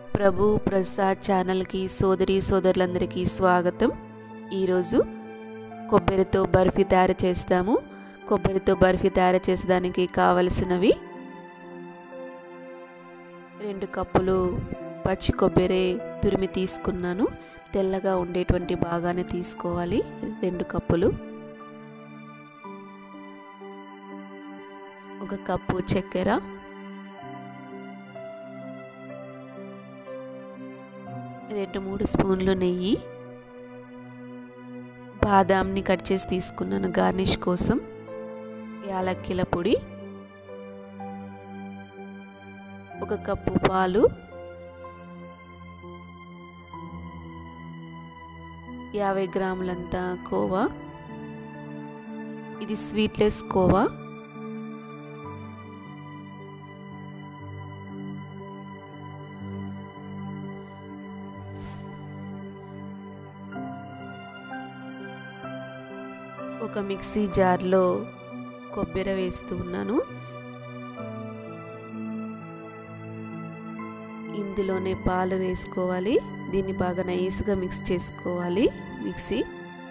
ప్రభు ప్రసాద్ ఛానల్కి సోదరి సోదరులందరికీ స్వాగతం ఈరోజు కొబ్బరితో బర్ఫీ తయారు చేస్తాము కొబ్బరితో బర్ఫీ తయారు చేసేదానికి కావలసినవి రెండు కప్పులు పచ్చి కొబ్బరి తురిమి తీసుకున్నాను తెల్లగా ఉండేటువంటి బాగానే తీసుకోవాలి రెండు కప్పులు ఒక కప్పు చక్కెర రెండు మూడు స్పూన్లు నెయ్యి బాదాంని కట్ చేసి తీసుకున్నాను గార్నిష్ కోసం యాలక్కిల పొడి ఒక కప్పు పాలు యాభై గ్రాములంతా కోవా ఇది స్వీట్లెస్ కోవా ఒక మిక్సీ జార్లో కొబ్బరి వేస్తూ ఉన్నాను ఇందులోనే పాలు వేసుకోవాలి దీన్ని బాగా నైస్గా మిక్స్ చేసుకోవాలి మిక్సీ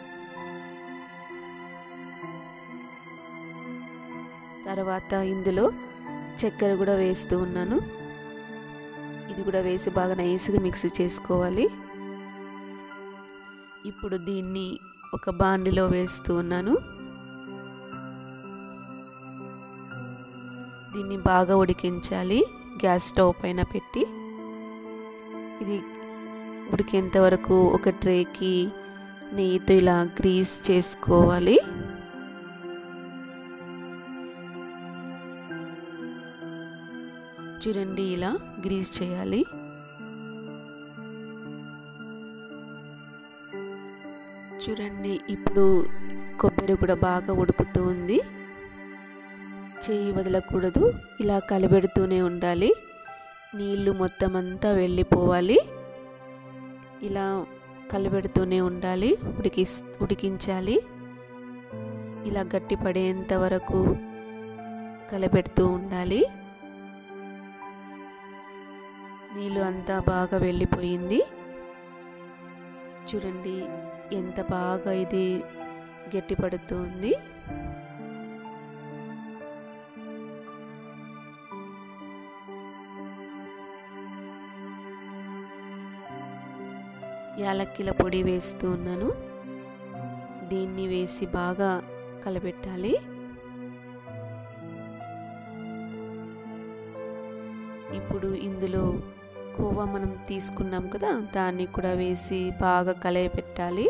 తర్వాత ఇందులో చక్కెర కూడా వేస్తూ ఉన్నాను ఇది కూడా వేసి బాగా నైస్గా మిక్సీ చేసుకోవాలి ఇప్పుడు దీన్ని ఒక బాండిలో వేస్తూ ఉన్నాను దీన్ని బాగా ఉడికించాలి గ్యాస్ స్టవ్ పైన పెట్టి ఇది ఉడికేంత వరకు ఒక ట్రేకి నెయ్యితో ఇలా గ్రీస్ చేసుకోవాలి చూడండి ఇలా గ్రీస్ చేయాలి చూడండి ఇప్పుడు కొబ్బరి కూడా బాగా ఉడుకుతూ ఉంది చేయి వదలకూడదు ఇలా కలిపెడుతూనే ఉండాలి నీళ్ళు మొత్తం అంతా వెళ్ళిపోవాలి ఇలా కలిపెడుతూనే ఉండాలి ఉడికి ఉడికించాలి ఇలా గట్టి పడేంత వరకు కలపెడుతూ ఉండాలి నీళ్ళు అంతా బాగా వెళ్ళిపోయింది చూడండి ఎంత బాగా ఇది గట్టిపడుతుంది యాలక్కిల పొడి వేస్తూ ఉన్నాను దీన్ని వేసి బాగా కలబెట్టాలి ఇప్పుడు ఇందులో కోవా మనం తీసుకున్నాం కదా దాన్ని కూడా వేసి బాగా కలయపెట్టాలి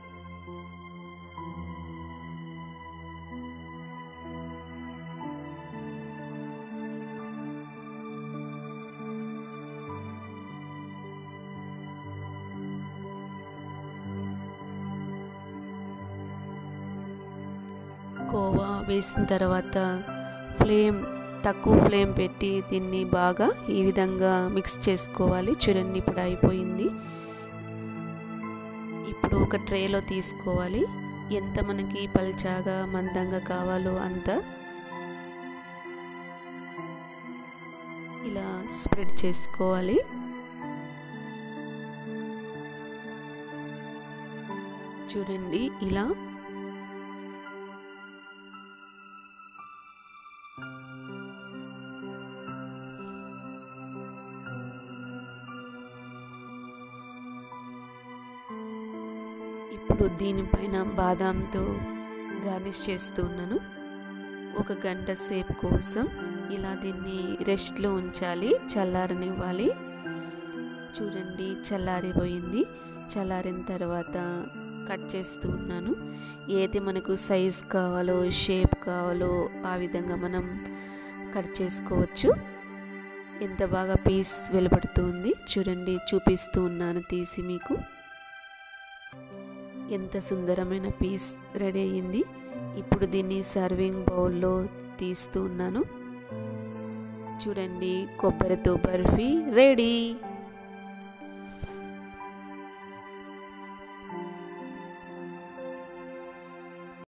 కోవా వేసిన తర్వాత ఫ్లేమ్ తక్కువ ఫ్లేమ్ పెట్టి దీన్ని బాగా ఈ విధంగా మిక్స్ చేసుకోవాలి చూడండి ఇప్పుడు అయిపోయింది ఇప్పుడు ఒక ట్రేలో తీసుకోవాలి ఎంత మనకి పల్చాగా మందంగా కావాలో అంత ఇలా స్ప్రెడ్ చేసుకోవాలి చూడండి ఇలా ఇప్పుడు దీనిపైన బాదాంతో గార్నిష్ చేస్తూ ఉన్నాను ఒక గంట సేపు కోసం ఇలా దీన్ని రెస్ట్లో ఉంచాలి చల్లారనివ్వాలి చూడండి చల్లారిపోయింది చల్లారిన తర్వాత కట్ చేస్తూ ఉన్నాను ఏది మనకు సైజ్ కావాలో షేప్ కావాలో ఆ విధంగా మనం కట్ చేసుకోవచ్చు ఎంత బాగా పీస్ వెలువడుతుంది చూడండి చూపిస్తూ ఉన్నాను తీసి మీకు ఎంత సుందరమైన పీస్ రెడీ అయ్యింది ఇప్పుడు దీన్ని సర్వింగ్ బౌల్లో తీస్తూ ఉన్నాను చూడండి కొబ్బరితో బర్ఫీ రెడీ